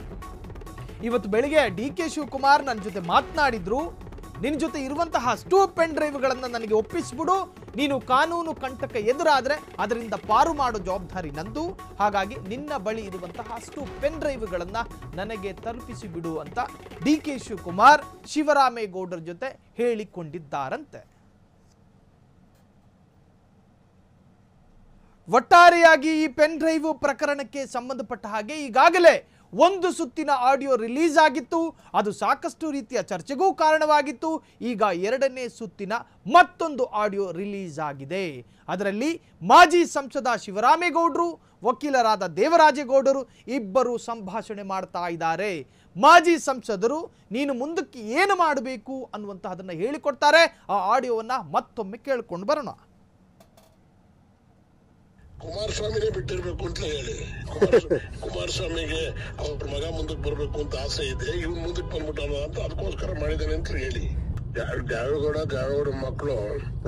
ಇವತ್ತು ಬೆಳಿಗ್ಗೆ ಡಿ ಕೆ ಶಿವಕುಮಾರ್ ನನ್ನ ಜೊತೆ ಮಾತನಾಡಿದ್ರು ನಿನ್ನ ಜೊತೆ ಇರುವಂತಹ ಅಷ್ಟೂ ಪೆನ್ ಡ್ರೈವ್ಗಳನ್ನು ನನಗೆ ಒಪ್ಪಿಸ್ಬಿಡು ನೀನು ಕಾನೂನು ಕಂಟಕ ಎದುರಾದ್ರೆ ಅದರಿಂದ ಪಾರು ಮಾಡೋ ಜವಾಬ್ದಾರಿ ನಂದು ಹಾಗಾಗಿ ನಿನ್ನ ಬಳಿ ಇರುವಂತಹ ಅಷ್ಟು ಪೆನ್ ಡ್ರೈವ್ಗಳನ್ನು ನನಗೆ ತಲುಪಿಸಿ ಬಿಡು ಅಂತ ಡಿ ಕೆ ಶಿವಕುಮಾರ್ ಶಿವರಾಮೇಗೌಡರ ಜೊತೆ ಹೇಳಿಕೊಂಡಿದ್ದಾರಂತೆ ಒಟ್ಟಾರೆಯಾಗಿ ಈ ಪೆನ್ ಡ್ರೈವ್ ಪ್ರಕರಣಕ್ಕೆ ಸಂಬಂಧಪಟ್ಟ ಹಾಗೆ ಈಗಾಗಲೇ ಒಂದು ಸುತ್ತಿನ ಆಡಿಯೋ ರಿಲೀಸ್ ಆಗಿತ್ತು ಅದು ಸಾಕಷ್ಟು ರೀತಿಯ ಚರ್ಚೆಗೂ ಕಾರಣವಾಗಿತ್ತು ಈಗ ಎರಡನೇ ಸುತ್ತಿನ ಮತ್ತೊಂದು ಆಡಿಯೋ ರಿಲೀಸ್ ಆಗಿದೆ ಅದರಲ್ಲಿ ಮಾಜಿ ಸಂಸದ ಶಿವರಾಮೇಗೌಡರು ವಕೀಲರಾದ ದೇವರಾಜೇಗೌಡರು ಇಬ್ಬರು ಸಂಭಾಷಣೆ ಮಾಡ್ತಾ ಇದ್ದಾರೆ ಮಾಜಿ ಸಂಸದರು ನೀನು ಮುಂದಕ್ಕೆ ಏನು ಮಾಡಬೇಕು ಅನ್ನುವಂತಹದನ್ನು ಹೇಳಿಕೊಡ್ತಾರೆ ಆ ಆಡಿಯೋವನ್ನ ಮತ್ತೊಮ್ಮೆ ಕೇಳ್ಕೊಂಡು ಬರೋಣ ಕುಮಾರಸ್ವಾಮಿನೇ ಬಿಟ್ಟಿರ್ಬೇಕು ಅಂತ ಹೇಳಿ ಕುಮಾರಸ್ವಾಮಿ ಕುಮಾರಸ್ವಾಮಿಗೆ ಅವ್ರ ಮಗ ಮುಂದಕ್ಕೆ ಬರ್ಬೇಕು ಅಂತ ಆಸೆ ಇದೆ ಇವ್ನು ಮುಂದಕ್ಕೆ ಬಂದ್ಬಿಟ್ಟಾನ ಅಂತ ಅದಕ್ಕೋಸ್ಕರ ಮಾಡಿದಾನೆ ಅಂತ ಹೇಳಿ ದ್ಯಾವೇಗೌಡ ದ್ಯಾವೇಗೌಡ ಮಕ್ಕಳು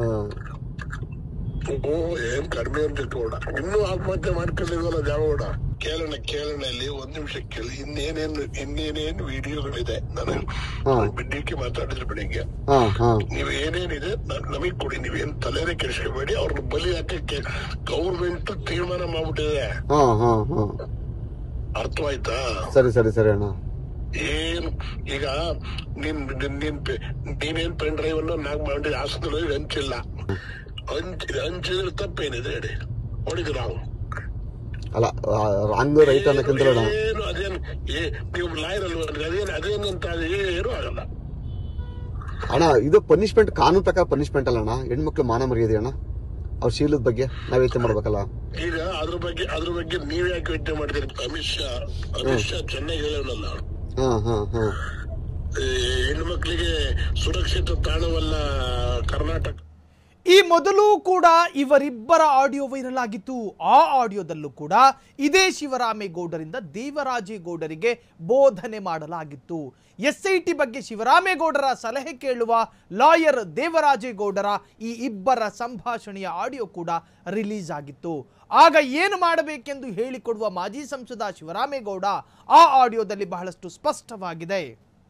ಹಾ ಓ ಏನ್ ಕಡಿಮೆ ಅಂತ ಗೌಡ ಇನ್ನೂ ಆತ್ಮಹತ್ಯೆ ಮಾಡ್ಕೊಂಡಿಲ್ವಲ್ಲ ದ್ಯಾವೇಗೌಡ ಕೇಳೋಣ ಕೇಳೋಣ ಇಲ್ಲಿ ಒಂದ್ ನಿಮಿಷ ಕೇಳಿ ಇನ್ನೇನೇನು ಇನ್ನೇನೇನು ವಿಡಿಯೋಗಳಿದೆ ನಾನು ಹಾ. ಡಿ ಕೆ ಮಾತಾಡಿದ್ರು ಬೆಳಿಗ್ಗೆ ಹಾ ಹಾ ನೀವು ಏನೇನಿದೆ ನ- ನಮಗ್ ಕೊಡಿ ನೀವೇನ್ ತಲೆನೇ ಕೆಡಿಸ್ಕೋಬೇಡಿ ಅವ್ರನ್ನ ಬಲಿ ಹಾಕಕ್ಕೆ ಗೌರ್ಮೆಂಟ್ ತೀರ್ಮಾನ ಮಾಡ್ಬಿಟ್ಟಿದೆ ಹಾ ಹಾ ಹಾ ಅರ್ಥವಾಯ್ತಾ ಸರಿ ಸರಿ ಸರಿ ಅಣ್ಣ ಏನ್ ಈಗ ನೀನ್ ನೀನ್- ನೀನ್ ಪೆ- ನೀನೇನ್ ಪೆನ್ ಡ್ರೈವ್ ಅನ್ನು ನಾಗ್ ಮಾಡಿ ಹಾಸನದಲ್ಲಿ ಹಂಚಿಲ್ಲ ಹಂಚ್ ಹಂಚಿದ್ರೆ ತಪ್ಪೇನಿದೆ ಹೇಳಿ ಹೊಡಿದ್ರು ನಾವು ಅಲ್ಲ ರಾಂಗ್ ರೈಟ್ ಅನ್ನಕ್ಕಿಂತ ಅಣ್ಣ ಏನು ಅದೇನ್ ಏ ನೀವು ಲಾಯರ್ ಅಲ್ವಾ ಅದೇನ್ ಅದೇನಂತ ಏನು ಆಗಲ್ಲ ಅಣ್ಣ ಇದು ಪನಿಷ್ಮೆಂಟ್ ಕಾನೂನು ಪ್ರಕಾರ ಪನಿಷ್ಮೆಂಟ್ ಅಲ್ಲ ಅಣ್ಣ ಹೆಣ್ಮಕ್ಳು ಮಾನ ಮರ್ಯಾದೆ ಅಣ್ಣ ಅವ್ರ ಶೀಲದ ಬಗ್ಗೆ ನಾವ್ ಯೋಚನೆ ಮಾಡ್ಬೇಕಲ್ಲ ಈಗ ಅದ್ರ ಬಗ್ಗೆ ಅದ್ರ ಬಗ್ಗೆ ನೀವ್ ಯಾಕೆ ಯೋಚನೆ ಮಾಡ್ತೀರಿ ಅಮಿತ್ ಶಾ ಅಮಿತ್ ಶಾ ಚೆನ್ನಾಗಿ ಹೇಳೋನಲ್ಲ ಹಾ ಹಾ ಹಾ ಈ ಹೆಣ್ಮಕ್ಳಿಗೆ ಸುರಕ್ಷಿತ ತಾಣವಲ್ಲ ಕರ್ನಾಟಕ ಈ ಮೊದಲು ಕೂಡ ಇವರಿಬ್ಬರ ಆಡಿಯೋ ವೈರಲ್ ಆಗಿತ್ತು ಆ ಆಡಿಯೋದಲ್ಲೂ ಕೂಡ ಇದೇ ಶಿವರಾಮೇಗೌಡರಿಂದ ದೇವರಾಜೇಗೌಡರಿಗೆ ಬೋಧನೆ ಮಾಡಲಾಗಿತ್ತು ಎಸ್ ಐ ಟಿ ಬಗ್ಗೆ ಶಿವರಾಮೇಗೌಡರ ಸಲಹೆ ಕೇಳುವ ಲಾಯರ್ ದೇವರಾಜೇಗೌಡರ ಈ ಇಬ್ಬರ ಸಂಭಾಷಣೆಯ ಆಡಿಯೋ ಕೂಡ ರಿಲೀಸ್ ಆಗಿತ್ತು ಆಗ ಏನು ಮಾಡಬೇಕೆಂದು ಹೇಳಿಕೊಡುವ ಮಾಜಿ ಸಂಸದ ಶಿವರಾಮೇಗೌಡ ಆ ಆಡಿಯೋದಲ್ಲಿ ಬಹಳಷ್ಟು ಸ್ಪಷ್ಟವಾಗಿದೆ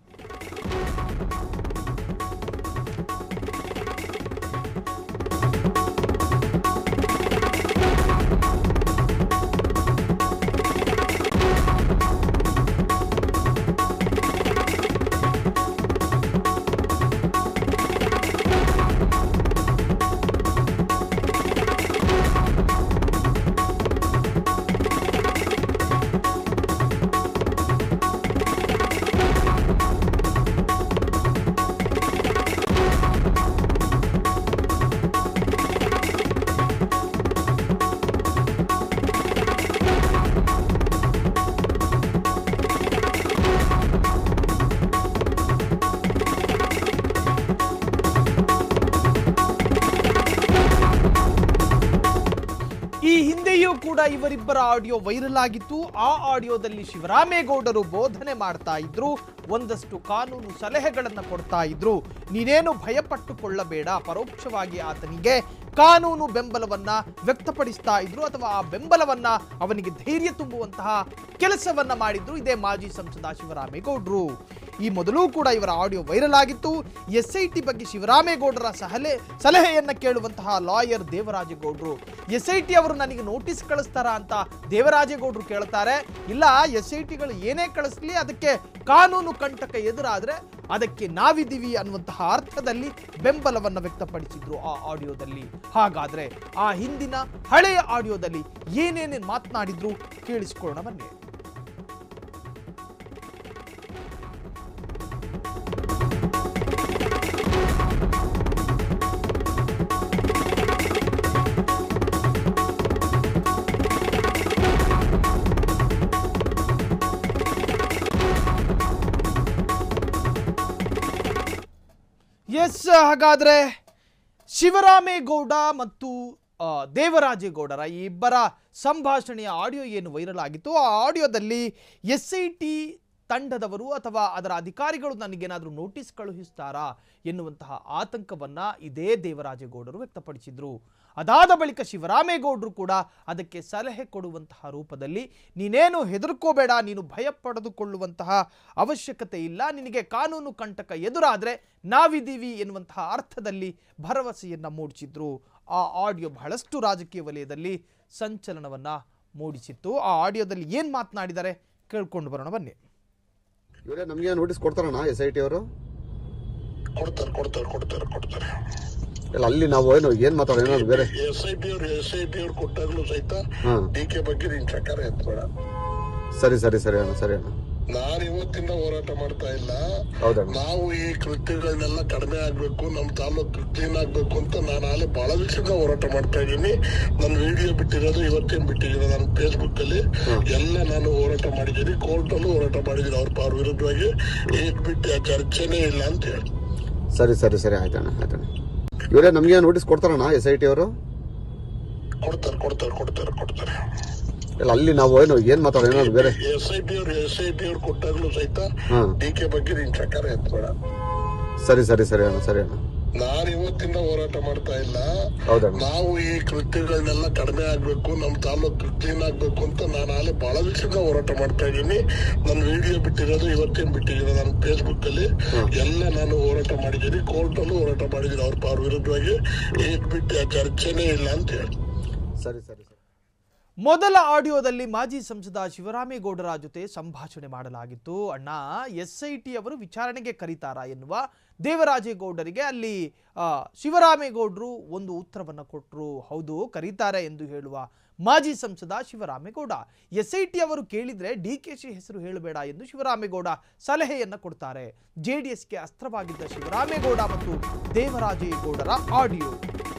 ಈ ಹಿಂದೆಯೂ ಕೂಡ ಇವರಿಬ್ಬರ ಆಡಿಯೋ ವೈರಲ್ ಆಗಿತ್ತು ಆ ಆಡಿಯೋದಲ್ಲಿ ಶಿವರಾಮೇಗೌಡರು ಬೋಧನೆ ಮಾಡ್ತಾ ಇದ್ರು ಒಂದಷ್ಟು ಕಾನೂನು ಸಲಹೆಗಳನ್ನು ಕೊಡ್ತಾ ಇದ್ರು ನೀನೇನು ಭಯಪಟ್ಟುಕೊಳ್ಳಬೇಡ ಪರೋಕ್ಷವಾಗಿ ಆತನಿಗೆ ಕಾನೂನು ಬೆಂಬಲವನ್ನ ವ್ಯಕ್ತಪಡಿಸ್ತಾ ಇದ್ರು ಅಥವಾ ಆ ಬೆಂಬಲವನ್ನ ಅವನಿಗೆ ಧೈರ್ಯ ತುಂಬುವಂತಹ ಕೆಲಸವನ್ನ ಮಾಡಿದ್ರು ಇದೇ ಮಾಜಿ ಸಂಸದ ಶಿವರಾಮೇಗೌಡರು ಈ ಮೊದಲು ಕೂಡ ಇವರ ಆಡಿಯೋ ವೈರಲ್ ಆಗಿತ್ತು ಎಸ್ ಐ ಟಿ ಬಗ್ಗೆ ಶಿವರಾಮೇಗೌಡರ ಸಲಹೆ ಸಲಹೆಯನ್ನ ಕೇಳುವಂತಹ ಲಾಯರ್ ದೇವರಾಜೇಗೌಡರು ಎಸ್ ಐ ಟಿ ಅವರು ನನಗೆ ನೋಟಿಸ್ ಕಳಿಸ್ತಾರ ಅಂತ ದೇವರಾಜೇಗೌಡರು ಕೇಳ್ತಾರೆ ಇಲ್ಲ ಎಸ್ ಐ ಟಿಗಳು ಏನೇ ಕಳಿಸ್ಲಿ ಅದಕ್ಕೆ ಕಾನೂನು ಕಂಟಕ ಎದುರಾದ್ರೆ ಅದಕ್ಕೆ ನಾವಿದ್ದೀವಿ ಅನ್ನುವಂತಹ ಅರ್ಥದಲ್ಲಿ ಬೆಂಬಲವನ್ನ ವ್ಯಕ್ತಪಡಿಸಿದ್ರು ಆ ಆಡಿಯೋದಲ್ಲಿ ಹಾಗಾದ್ರೆ ಆ ಹಿಂದಿನ ಹಳೆಯ ಆಡಿಯೋದಲ್ಲಿ ಏನೇನೇನು ಮಾತನಾಡಿದ್ರು ಕೇಳಿಸ್ಕೊಳ್ಳೋಣ ಬನ್ನಿ ಎಸ್ ಹಾಗಾದ್ರೆ ಶಿವರಾಮೇಗೌಡ ಮತ್ತು ಆ, ದೇವರಾಜೇಗೌಡರ ಈ ಇಬ್ಬರ ಸಂಭಾಷಣೆಯ ಆಡಿಯೋ ಏನು ವೈರಲ್ ಆಗಿತ್ತು ಆ ಆಡಿಯೋದಲ್ಲಿ ಎಸ್ ಐ ಟಿ ತಂಡದವರು ಅಥವಾ ಅದರ ಅಧಿಕಾರಿಗಳು ನನಗೇನಾದರೂ ನೋಟಿಸ್ ಕಳುಹಿಸ್ತಾರಾ ಎನ್ನುವಂತಹ ಆತಂಕವನ್ನ ಇದೇ ದೇವರಾಜೇಗೌಡರು ವ್ಯಕ್ತಪಡಿಸಿದ್ರು ಅದಾದ ಬಳಿಕ ಶಿವರಾಮೇಗೌಡರು ಕೂಡ ಅದಕ್ಕೆ ಸಲಹೆ ಕೊಡುವಂತಹ ರೂಪದಲ್ಲಿ ನೀನೇನು ಹೆದರ್ಕೋಬೇಡ ನೀನು ಭಯ ಪಡೆದುಕೊಳ್ಳುವಂತಹ ಅವಶ್ಯಕತೆ ಇಲ್ಲ ನಿನಗೆ ಕಾನೂನು ಕಂಟಕ ಎದುರಾದ್ರೆ ನಾವಿದ್ದೀವಿ ಎನ್ನುವಂತಹ ಅರ್ಥದಲ್ಲಿ ಭರವಸೆಯನ್ನ ಮೂಡಿಸಿದ್ರು ಆ ಆಡಿಯೋ ಬಹಳಷ್ಟು ರಾಜಕೀಯ ವಲಯದಲ್ಲಿ ಸಂಚಲನವನ್ನ ಮೂಡಿಸಿತ್ತು ಆ ಆಡಿಯೋದಲ್ಲಿ ಏನ್ ಮಾತನಾಡಿದ್ದಾರೆ ಕೇಳ್ಕೊಂಡು ಬರೋಣ ಬನ್ನಿ ಇವರೇ ನಮ್ಗೆ ನೋಟಿಸ್ ಕೊಡ್ತಾರಣ್ಣ ಎಸ್ ಐ ಟಿ ಅವರು ಕೊಡ್ತಾರೆ ಕೊಡ್ತಾರೆ ಕೊಡ್ತಾರೆ ಕೊಡ್ತಾರೆ ಇಲ್ಲ ಅಲ್ಲಿ ನಾವು ಏನು ಏನ್ ಮಾತಾಡೋಣ ಏನಾದ್ರು ಬೇರೆ ಎಸ್ ಐ ಟಿ ಅವ್ರು ಎಸ್ ಐ ಟಿ ಅವ್ರು ಕೊಟ್ಟಾಗ್ಲೂ ಸಹಿತ ಹಾ ಡಿ ಕೆ ಬಗ್ಗೆ ನೀನ್ ಚಕಾರ ಎತ್ಬೇಡ ಸರಿ ಸರಿ ಸರಿ ಅಣ್ಣ ಸರಿ ಅಣ್ಣ ನಾನು ಇವತ್ತಿಂದ ಹೋರಾಟ ಮಾಡ್ತಾ ಇಲ್ಲ ಹೌದಣ್ಣ ನಾವು ಈ ಕೃತ್ಯಗಳನ್ನೆಲ್ಲ ಕಡಿಮೆ ಆಗ್ಬೇಕು ನಮ್ ತಾಲೂಕು ಕ್ಲೀನ್ ಆಗ್ಬೇಕು ಅಂತ ನಾನು ಆಲೆ ಬಹಳ ದಿವಸದಿಂದ ಹೋರಾಟ ಮಾಡ್ತಾ ಇದ್ದೀನಿ ನನ್ನ ವಿಡಿಯೋ ಬಿಟ್ಟಿರೋದು ಇವತ್ತೇನ್ ಬಿಟ್ಟಿದ್ದೀನಿ ನಾನು ಫೇಸ್ಬುಕ್ ಅಲ್ಲಿ ಎಲ್ಲ ನಾನು ಹೋರಾಟ ಮಾಡಿದ್ದೀನಿ ಕೋರ್ಟ್ ಅಲ್ಲೂ ಹೋರಾಟ ಮಾಡಿದ್ದೀನಿ ಅವ್ರ ಅವ್ರ ವಿರುದ್ಧವಾಗಿ ಈಗ ಬಿಟ್ಟು ಚರ್ಚೆನೇ ಇಲ್ಲ ಅಂತ ಹೇಳಿ ಸರಿ ಸರಿ ಸರಿ ಆಯ್ತಣ್ಣ ಆಯ್ತಣ್ಣ ಇವರೇ ನಮ್ಗೆ ನೋಟಿಸ್ ಕೊಡ್ತಾರಣ್ಣ ಎಸ್ ಐ ಟಿ ಅವರು ಕೊಡ್ತಾರೆ ಕೊಡ್ತಾರೆ ಕೊಡ್ತಾರೆ ಕೊಡ್ತಾರೆ ಇಲ್ಲ ಅಲ್ಲಿ ನಾವು ಏನು ಏನ್ ಮಾತಾಡೋಣ ಏನಾದ್ರು ಬೇರೆ ಎಸ್ ಐ ಟಿ ಅವ್ರು ಎಸ್ ಐ ಟಿ ಅವ್ರು ಕೊಟ್ಟಾಗ್ಲೂ ಸಹಿತ ಹಾ ಡಿ ಕೆ ಬಗ್ಗೆ ನೀನ್ ಚಕಾರ ಎತ್ಬೇಡ ಸರಿ ಸರಿ ಸರಿ ಅಣ್ಣ ಸರಿ ಅಣ್ಣ ನಾನು ಇವತ್ತಿಂದ ಹೋರಾಟ ಮಾಡ್ತಾ ಇಲ್ಲ ಹೌದಣ್ಣ ನಾವು ಈ ಕೃತ್ಯಗಳನ್ನೆಲ್ಲ ಕಡಿಮೆ ಆಗ್ಬೇಕು ನಮ್ ತಾಲೂಕು ಕ್ಲೀನ್ ಆಗ್ಬೇಕು ಅಂತ ನಾನು ಅಲ್ಲಿ ಬಹಳ ದಿವಸದಿಂದ ಹೋರಾಟ ಮಾಡ್ತಾ ಇದ್ದೀನಿ ನಾನು ವಿಡಿಯೋ ಬಿಟ್ಟಿರೋದು ಇವತ್ತೇನ್ ಬಿಟ್ಟಿದ್ದೀನಿ ನಾನು ಫೇಸ್ಬುಕ್ ಅಲ್ಲಿ ಎಲ್ಲ ನಾನು ಹೋರಾಟ ಮಾಡಿದ್ದೀನಿ ಕೋರ್ಟ್ ಅಲ್ಲೂ ಹೋರಾಟ ಮಾಡಿದ್ದೀನಿ ಅವ್ರ ಅವ್ರ ವಿರುದ್ಧವಾಗಿ ಈಗ ಬಿಟ್ಟು ಚರ್ಚೆನೇ ಇಲ್ಲ ಅಂತ ಹೇಳಿ ಸರಿ ಸರಿ ಸರಿ ಮೊದಲ ಆಡಿಯೋದಲ್ಲಿ ಮಾಜಿ ಸಂಸದ ಶಿವರಾಮೇಗೌಡರ ಜೊತೆ ಸಂಭಾಷಣೆ ಮಾಡಲಾಗಿತ್ತು ಅಣ್ಣ ಎಸ್ ಐ ಟಿ ಅವರು ವಿಚಾರಣೆಗೆ ಕರೀತಾರಾ ಎನ್ನುವ ದೇವರಾಜೇಗೌಡರಿಗೆ ಅಲ್ಲಿ ಆ, ಶಿವರಾಮೇಗೌಡರು ಒಂದು ಉತ್ತರವನ್ನು ಕೊಟ್ಟರು ಹೌದು ಕರೀತಾರೆ ಎಂದು ಹೇಳುವ ಮಾಜಿ ಸಂಸದ ಶಿವರಾಮೇಗೌಡ ಎಸ್ ಐ ಟಿ ಅವರು ಕೇಳಿದ್ರೆ ಡಿ ಕೆ ಶಿ ಹೆಸರು ಹೇಳಬೇಡ ಎಂದು ಶಿವರಾಮೇಗೌಡ ಸಲಹೆಯನ್ನ ಕೊಡ್ತಾರೆ ಜೆ ಡಿ ಎಸ್ಗೆ ಅಸ್ತ್ರವಾಗಿದ್ದ ಶಿವರಾಮೇಗೌಡ ಮತ್ತು ದೇವರಾಜೇಗೌಡರ ಆಡಿಯೋ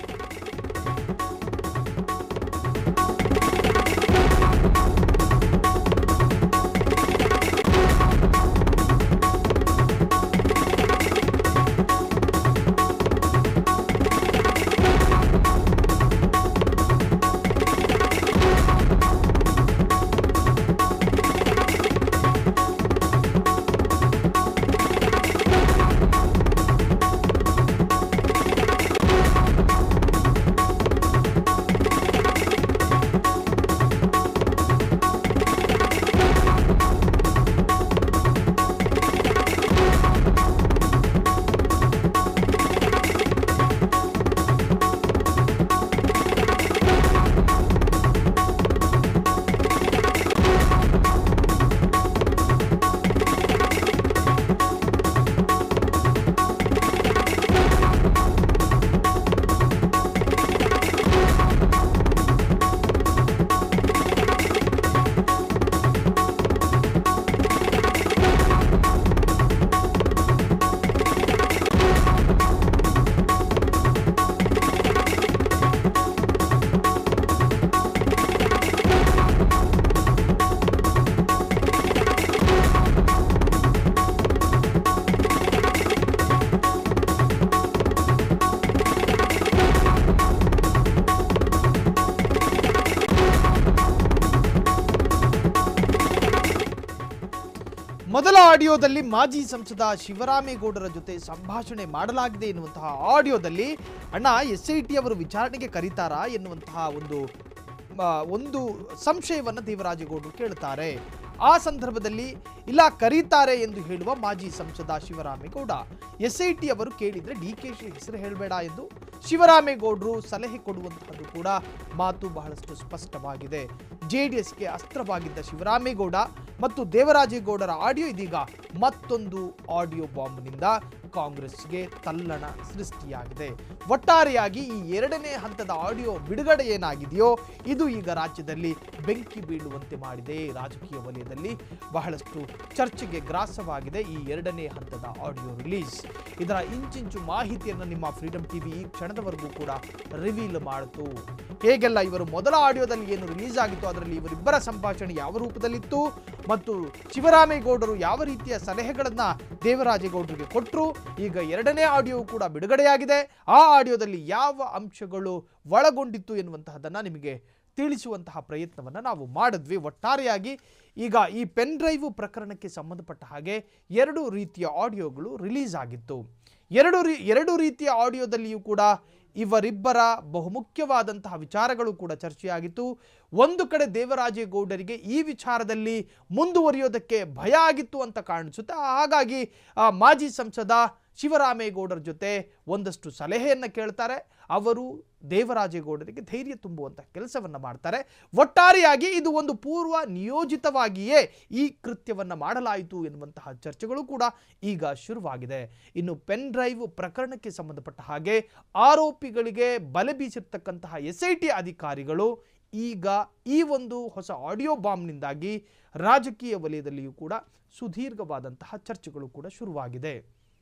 ಮೊದಲ ಆಡಿಯೋದಲ್ಲಿ ಮಾಜಿ ಸಂಸದ ಶಿವರಾಮೇಗೌಡರ ಜೊತೆ ಸಂಭಾಷಣೆ ಮಾಡಲಾಗಿದೆ ಎನ್ನುವಂತಹ ಆಡಿಯೋದಲ್ಲಿ ಅಣ್ಣ ಎಸ್ ಐ ಟಿ ಅವರು ವಿಚಾರಣೆಗೆ ಕರೀತಾರಾ ಎನ್ನುವಂತಹ ಒಂದು ಆ, ಒಂದು ಸಂಶಯವನ್ನು ದೇವರಾಜೇಗೌಡರು ಕೇಳುತ್ತಾರೆ ಆ ಸಂದರ್ಭದಲ್ಲಿ ಇಲ್ಲ ಕರೀತಾರೆ ಎಂದು ಹೇಳುವ ಮಾಜಿ ಸಂಸದ ಶಿವರಾಮೇಗೌಡ ಎಸ್ ಐ ಟಿ ಅವರು ಕೇಳಿದ್ರೆ ಡಿ ಕೆ ಶಿ ಹೆಸರು ಹೇಳಬೇಡ ಎಂದು ಶಿವರಾಮೇಗೌಡರು ಸಲಹೆ ಕೊಡುವಂತಹದ್ದು ಕೂಡ ಮಾತು ಬಹಳಷ್ಟು ಸ್ಪಷ್ಟವಾಗಿದೆ ಜೆ ಡಿ ಎಸ್ಗೆ ಅಸ್ತ್ರವಾಗಿದ್ದ ಶಿವರಾಮೇಗೌಡ ಮತ್ತು ದೇವರಾಜೇಗೌಡರ ಆಡಿಯೋ ಇದೀಗ ಮತ್ತೊಂದು ಆಡಿಯೋ ಬಾಂಬ್ನಿಂದ ಕಾಂಗ್ರೆಸ್ಗೆ ತಲ್ಲಣ ಸೃಷ್ಟಿಯಾಗಿದೆ ಒಟ್ಟಾರೆಯಾಗಿ ಈ ಎರಡನೇ ಹಂತದ ಆಡಿಯೋ ಬಿಡುಗಡೆ ಏನಾಗಿದೆಯೋ ಇದು ಈಗ ರಾಜ್ಯದಲ್ಲಿ ಬೆಂಕಿ ಬೀಳುವಂತೆ ಮಾಡಿದೆ ರಾಜಕೀಯ ವಲಯದಲ್ಲಿ ಬಹಳಷ್ಟು ಚರ್ಚೆಗೆ ಗ್ರಾಸವಾಗಿದೆ ಈ ಎರಡನೇ ಹಂತದ ಆಡಿಯೋ ರಿಲೀಸ್ ಇದರ ಇಂಚಿಂಚು ಮಾಹಿತಿಯನ್ನು ನಿಮ್ಮ ಫ್ರೀಡಮ್ ಟಿವಿ ಈ ಕ್ಷಣದವರೆಗೂ ಕೂಡ ರಿವೀಲ್ ಮಾಡಿತು ಹೇಗೆಲ್ಲ ಇವರು ಮೊದಲ ಆಡಿಯೋದಲ್ಲಿ ಏನು ರಿಲೀಸ್ ಆಗಿತ್ತು ಅದರಲ್ಲಿ ಇವರಿಬ್ಬರ ಸಂಭಾಷಣೆ ಯಾವ ರೂಪದಲ್ಲಿತ್ತು ಮತ್ತು ಶಿವರಾಮೇಗೌಡರು ಯಾವ ರೀತಿಯ ಸಲಹೆಗಳನ್ನ ದೇವರಾಜೇಗೌಡರಿಗೆ ಕೊಟ್ಟರು ಈಗ ಎರಡನೇ ಆಡಿಯೋ ಕೂಡ ಬಿಡುಗಡೆಯಾಗಿದೆ ಆ ಆಡಿಯೋದಲ್ಲಿ ಯಾವ ಅಂಶಗಳು ಒಳಗೊಂಡಿತ್ತು ಎನ್ನುವಂತಹದನ್ನ ನಿಮಗೆ ತಿಳಿಸುವಂತಹ ಪ್ರಯತ್ನವನ್ನು ನಾವು ಮಾಡಿದ್ವಿ ಒಟ್ಟಾರೆಯಾಗಿ ಈಗ ಈ ಪೆನ್ ಡ್ರೈವ್ ಪ್ರಕರಣಕ್ಕೆ ಸಂಬಂಧಪಟ್ಟ ಹಾಗೆ ಎರಡು ರೀತಿಯ ಆಡಿಯೋಗಳು ರಿಲೀಸ್ ಆಗಿತ್ತು ಎರಡು ರೀ ಎರಡು ರೀತಿಯ ಆಡಿಯೋದಲ್ಲಿಯೂ ಕೂಡ ಇವರಿಬ್ಬರ ಬಹುಮುಖ್ಯವಾದಂತಹ ವಿಚಾರಗಳು ಕೂಡ ಚರ್ಚೆಯಾಗಿತ್ತು ಒಂದು ಕಡೆ ದೇವರಾಜೇಗೌಡರಿಗೆ ಈ ವಿಚಾರದಲ್ಲಿ ಮುಂದುವರಿಯೋದಕ್ಕೆ ಭಯ ಆಗಿತ್ತು ಅಂತ ಕಾಣಿಸುತ್ತೆ ಹಾಗಾಗಿ ಆ, ಮಾಜಿ ಸಂಸದ ಶಿವರಾಮೇಗೌಡರ ಜೊತೆ ಒಂದಷ್ಟು ಸಲಹೆಯನ್ನು ಕೇಳ್ತಾರೆ ಅವರು ದೇವರಾಜೇಗೌಡರಿಗೆ ಧೈರ್ಯ ತುಂಬುವಂಥ ಕೆಲಸವನ್ನು ಮಾಡ್ತಾರೆ ಒಟ್ಟಾರೆಯಾಗಿ ಇದು ಒಂದು ಪೂರ್ವ ನಿಯೋಜಿತವಾಗಿಯೇ ಈ ಕೃತ್ಯವನ್ನು ಮಾಡಲಾಯಿತು ಎನ್ನುವಂತಹ ಚರ್ಚೆಗಳು ಕೂಡ ಈಗ ಶುರುವಾಗಿದೆ ಇನ್ನು ಪೆನ್ ಡ್ರೈವ್ ಪ್ರಕರಣಕ್ಕೆ ಸಂಬಂಧಪಟ್ಟ ಹಾಗೆ ಆರೋಪಿಗಳಿಗೆ ಬಲೆ ಬೀಸಿರ್ತಕ್ಕಂತಹ ಎಸ್ ಐ ಟಿ ಅಧಿಕಾರಿಗಳು ಈಗ ಈ ಒಂದು ಹೊಸ ಆಡಿಯೋ ಬಾಂಬ್ನಿಂದಾಗಿ ರಾಜಕೀಯ ವಲಯದಲ್ಲಿಯೂ ಕೂಡ ಸುದೀರ್ಘವಾದಂತಹ ಚರ್ಚೆಗಳು ಕೂಡ ಶುರುವಾಗಿದೆ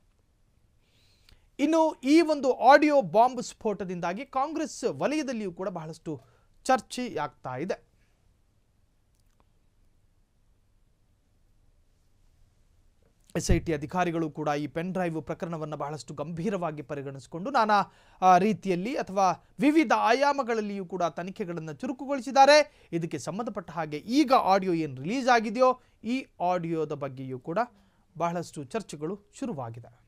ಇನ್ನು ಈ ಒಂದು ಆಡಿಯೋ ಬಾಂಬ್ ಸ್ಫೋಟದಿಂದಾಗಿ ಕಾಂಗ್ರೆಸ್ ವಲಯದಲ್ಲಿಯೂ ಕೂಡ ಬಹಳಷ್ಟು ಚರ್ಚೆಯಾಗ್ತಾ ಇದೆ ಎಸ್ ಐ ಟಿ ಅಧಿಕಾರಿಗಳು ಕೂಡ ಈ ಪೆನ್ ಡ್ರೈವ್ ಪ್ರಕರಣವನ್ನು ಬಹಳಷ್ಟು ಗಂಭೀರವಾಗಿ ಪರಿಗಣಿಸಿಕೊಂಡು ನಾನಾ ಆ, ರೀತಿಯಲ್ಲಿ ಅಥವಾ ವಿವಿಧ ಆಯಾಮಗಳಲ್ಲಿಯೂ ಕೂಡ ತನಿಖೆಗಳನ್ನು ಚುರುಕುಗೊಳಿಸಿದ್ದಾರೆ ಇದಕ್ಕೆ ಸಂಬಂಧಪಟ್ಟ ಹಾಗೆ ಈಗ ಆಡಿಯೋ ಏನು ರಿಲೀಸ್ ಆಗಿದೆಯೋ ಈ ಆಡಿಯೋದ ಬಗ್ಗೆಯೂ ಕೂಡ ಬಹಳಷ್ಟು ಚರ್ಚೆಗಳು ಶುರುವಾಗಿದೆ